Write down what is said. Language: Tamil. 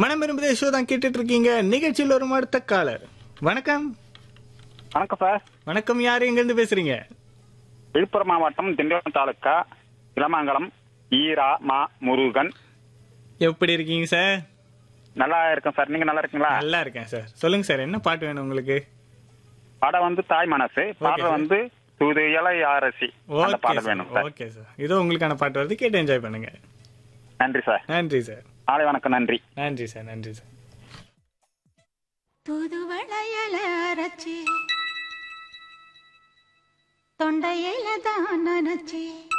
மனம் விரும்புதே ஷோ தான் கேட்டுட்டு இருக்கீங்க நிகழ்ச்சியில் ஒரு அடுத்த காலர் வணக்கம் வணக்கம் சார் வணக்கம் யாரு எங்க இருந்து பேசுறீங்க விழுப்புரம் மாவட்டம் திண்டிவனம் தாலுக்கா இளமங்கலம் ஈரா மா முருகன் எப்படி இருக்கீங்க சார் நல்லா இருக்கேன் சார் நீங்க நல்லா இருக்கீங்களா நல்லா இருக்கேன் சார் சொல்லுங்க சார் என்ன பாட்டு வேணும் உங்களுக்கு படம் வந்து தாய் மனசு பாடல் sir. வந்து தூது இலை அரசி அந்த ஓகே பாடல் வேணும் சார் ஓகே சார் இதோ உங்களுக்கான பாட்டு வருது கேட்டு என்ஜாய் பண்ணுங்க நன்றி சார் நன்றி சார் நாளை வணக்கம் நன்றி நன்றி சார் நன்றி சார் தூதுவளையல அரைச்சி தொண்டையில தான் நினைச்சி